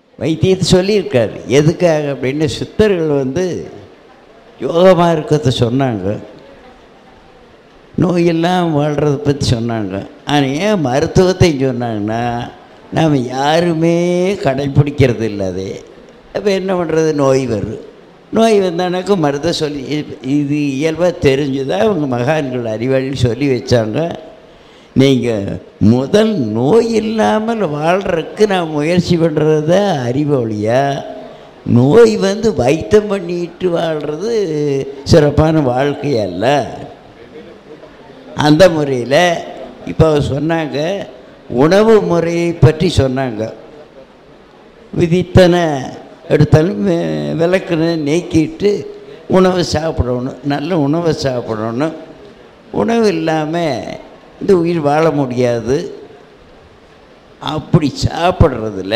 வைத்தியத்தை சொல்லியிருக்காரு எதுக்காக அப்படின்னு சித்தர்கள் வந்து யோகமாக இருக்கிறத சொன்னாங்க நோயெல்லாம் வாழ்கிறத பற்றி சொன்னாங்க ஆனால் ஏன் மருத்துவத்தை சொன்னாங்கன்னா நாம் யாருமே கடைப்பிடிக்கிறது இல்லை அதே அப்போ என்ன பண்ணுறது நோய் வரும் நோய் வந்தானாக்கா மருத்துவ சொல்லி இது- இது இயல்பாக தெரிஞ்சுதான் அவங்க மகான்கள் அறிவாளி சொல்லி வச்சாங்க நீங்கள் முதல் நோய் இல்லாமல் வாழ்கிறதுக்கு நான் முயற்சி பண்ணுறது தான் அறிவொழியா நோய் வந்து வைத்தியம் பண்ணிட்டு வாழ்கிறது சிறப்பான வாழ்க்கை அல்ல அந்த முறையில் இப்போ அவர் சொன்னாங்க உணவு முறையை பற்றி சொன்னாங்க விதித்தனை எடுத்தாலும் வி- விளக்குன நீக்கிட்டு உணவை சாப்பிடணும் நல்ல உணவை சாப்பிடணும் உணவு இல்லாமல் இந்த உயிர் வாழ முடியாது அப்படி சாப்பிட்றதுல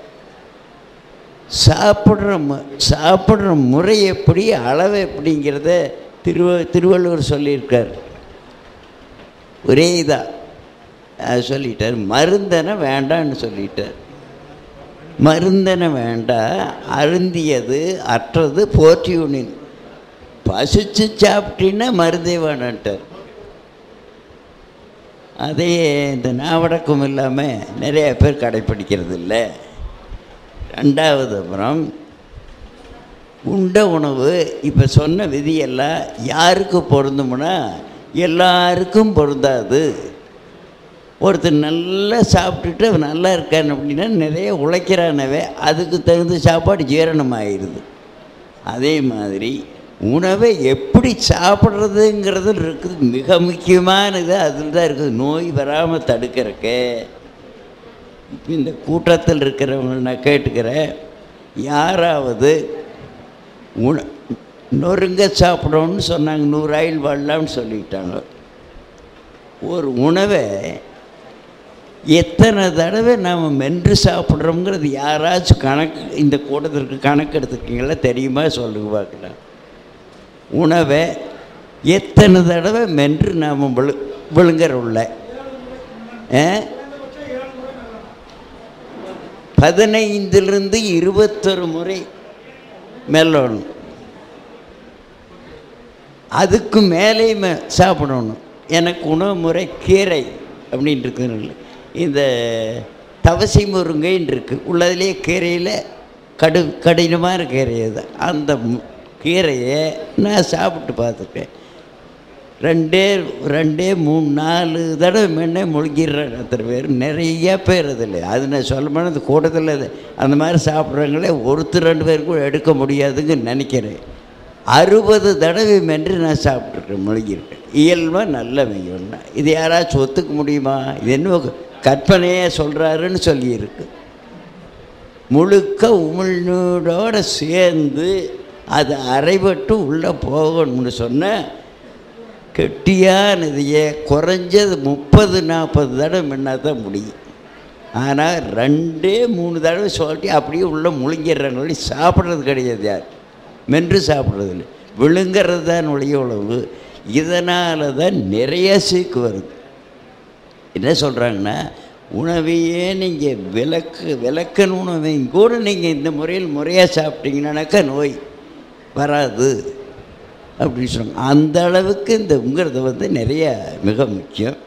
சாப்பிட்ற மு சாப்பிட்ற முறை எப்படி அளவு எப்படிங்கிறத திருவ திருவள்ளுவர் சொல்லியிருக்கார் ஒரே இதாக அது சொல்லிட்டார் மருந்தனை வேண்டான்னு சொல்லிட்டார் மருந்தனை வேண்டாம் அருந்தியது அற்றது போற்றியுனின் பசிச்சு சாப்பிட்டீங்கன்னா மருந்தே வேணான்ட்டார் அதே இந்த நாவடக்கம் இல்லாமல் நிறைய பேர் கடைப்பிடிக்கிறது இல்லை ரெண்டாவது அப்புறம் உண்ட உணவு இப்போ சொன்ன விதியெல்லாம் யாருக்கு பொருந்தும்னா எல்லாருக்கும் பொருந்தாது ஒருத்தர் நல்லா சாப்பிட்டுட்டு அவன் நல்லா இருக்கான் அப்படின்னா நிறைய உழைக்கிறானவே அதுக்கு தகுந்த சாப்பாடு ஜீரணம் ஆயிடுது அதே மாதிரி உணவை எப்படி சாப்பிட்றதுங்கிறது இருக்குது மிக முக்கியமானது அதில் தான் இருக்குது நோய் வராமல் தடுக்கிறக்கு இப்போ இந்த கூட்டத்தில் இருக்கிறவங்க நான் கேட்டுக்கிறேன் யாராவது உண நொறுங்க சாப்பிடணும்னு சொன்னாங்க நூறு ஆயில் வாழலாம்னு சொல்லிட்டாங்க ஒரு உணவை எத்தனை தடவை நாம் மென்று சாப்பிட்றோங்கிறது யாராச்சும் கணக்கு இந்த கூட்டத்திற்கு கணக்கு எடுத்துருக்கீங்களா தெரியுமா சொல்லுங்க பார்க்கலாம் உணவை எத்தனை தடவை மென்று நாம் விழு விழுங்குற உள்ள ஆ? பதினைந்திலிருந்து இருபத்தொரு முறை மெல்லணும் அதுக்கு மேலே மே சாப்பிடணும் எனக்கு உணவு முறை கீரை அப்படின்ட்டு இருக்குதுன்னு இந்த தவசி முருங்கைன்னு இருக்குது உள்ளதுலேயே கீரையில் கடு கடினமான கீரை அது அந்த மு- கீரையை நான் சாப்பிட்டு பார்த்துருக்கேன் ரெண்டே ரெண்டே மூணு நாலு தடவை முன்னே முழுங்கிடுறாங்க அத்தனை பேர் நிறைய பேர் அதில் அது நான் சொல்ல போனால் அந்த கூட்டத்தில் அது- அந்த மாதிரி சாப்பிட்றவங்களே ஒருத்தர் ரெண்டு பேர் கூட எடுக்க முடியாதுன்னு நினைக்கிறேன் அறுபது தடவை மென்று நான் சாப்பிட்ருக்கேன் முழுங்கியிருக்கேன் இயல்பாக நல்ல மெய்யொன்னா இது யாராச்சும் ஒத்துக்க முடியுமா இது என்ன கற்பனையே சொல்கிறாருன்னு சொல்லியிருக்கு முழுக்க உமிழ்நீரோட சேர்ந்து அது அரைபட்டு உள்ளே போகணும்னு சொன்ன கெட்டியானதையே குறைஞ்சது முப்பது நாற்பது தடவை முன்னா தான் முடியும் ஆனால் ரெண்டே மூணு தடவை சொல்லிட்டு அப்படியே உள்ளே முழுங்கிடுறாங்க சாப்பிட்றது கிடையாது யார் மென்று சாப்பிட்றது இல்லை விழுங்கிறது தான் ஒழிய உழவு இதனால தான் நிறைய சீக்கு வருது என்ன சொல்கிறாங்கன்னா உணவையே நீங்கள் விளக்கு விளக்கன் உணவையும் கூட நீங்கள் இந்த முறையில் முறையாக சாப்பிட்டீங்கன்னாக்கா நோய் வராது அப்படின்னு சொல்லுவாங்க அந்த அளவுக்கு இந்த உங்கிறது வந்து நிறைய மிக முக்கியம்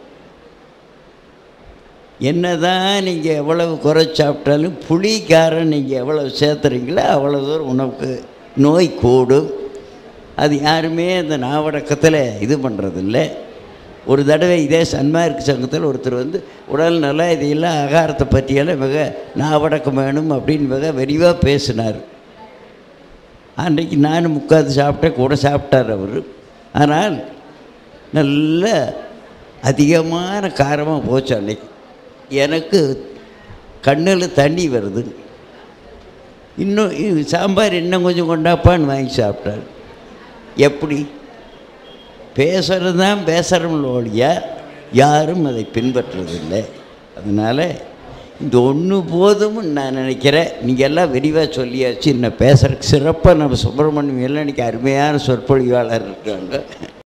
என்னதான் நீங்கள் எவ்வளவு குறை சாப்பிட்டாலும் புளி காரம் நீங்கள் எவ்வளவு சேர்த்துறீங்களோ அவ்வளோ தூரம் உணவுக்கு நோய் கூடும் அது யாருமே அந்த நாவடக்கத்தில் இது பண்ணுறதில்ல ஒரு தடவை இதே சன்மார்க்க சங்கத்தில் ஒருத்தர் வந்து உடல் நல்லா இதையெல்லாம் ஆகாரத்தை பற்றியெல்லாம் மிக நாவடக்கம் வேணும் அப்படின்னு மிக விரிவாக பேசினார் அன்றைக்கு நானும் உட்காந்து சாப்பிட்டேன் கூட சாப்பிட்டார் அவர் ஆனால் நல்ல அதிகமான காரமாக போச்சு அன்னைக்கு எனக்கு கண்ணில் தண்ணி வருது இன்னும் இது சாம்பார் இன்னும் கொஞ்சம் கொண்டாப்பான்னு வாங்கி சாப்பிட்டார் எப்படி பேசுகிறது தான் பேசுகிறவங்கள ஒழிய யாரும் அதை பின்பற்றுறதில்லை அதனால் இந்த ஒன்று போதும்னு நான் நினைக்கிறேன் நீங்கள் எல்லாம் விரிவாக சொல்லியாச்சு இன்னும் பேசுகிறதுக்கு சிறப்பாக நம்ம சுப்பிரமணியம் எல்லாம் இன்றைக்கி அருமையான சொற்பொழிவாளர் இருக்காங்க